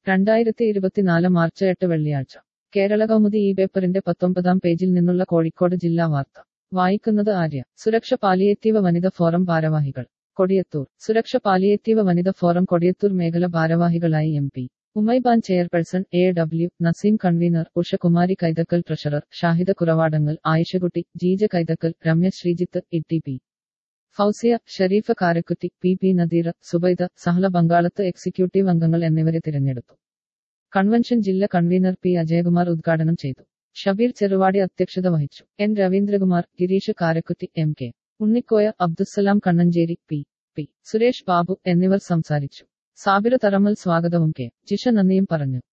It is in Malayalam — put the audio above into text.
രണ്ടായിരത്തി ഇരുപത്തിനാല് മാർച്ച് എട്ട് വെള്ളിയാഴ്ച കേരള കൗമുദി ഈ പേപ്പറിന്റെ പത്തൊമ്പതാം പേജിൽ നിന്നുള്ള കോഴിക്കോട് ജില്ലാ വാർത്ത വായിക്കുന്നത് ആര്യ സുരക്ഷ പാലിയേറ്റീവ് വനിത ഫോറം ഭാരവാഹികൾ കൊടിയത്തൂർ സുരക്ഷ പാലിയേറ്റീവ് വനിത ഫോറം കൊടിയത്തൂർ മേഖല ഭാരവാഹികളായി M P Umaiban chairperson A W Naseem convener Ushakumari Kaithakkal treasurer Shahida Kuravadangal Ayishakutty Jeeja Kaithakkal Ramya Sreejith E P Fousiya Shareef Karakkutty P P Nadeer Subaida Sahala Bangalath executive അംഗങ്ങൾ എന്നിവരെ തിരഞ്ഞെടുത്തു കൺവെൻഷൻ ജില്ലാ കൺവീനർ പി അജയകുമാർ ഉദ്ഘാടനം ചെയ്തു ഷബീർ ചെറുവാടി അധ്യക്ഷത വഹിച്ചു N Raveendrakumar Gireesh Karakkutty M K Unnikoya Abdussalam Kannancheri P P Suresh Babu എന്നിവർ സംസാരിച്ചു സാബിർ തറമൽ സ്വാഗതവും കെ ജിഷ നന്ദിയും പറഞ്ഞു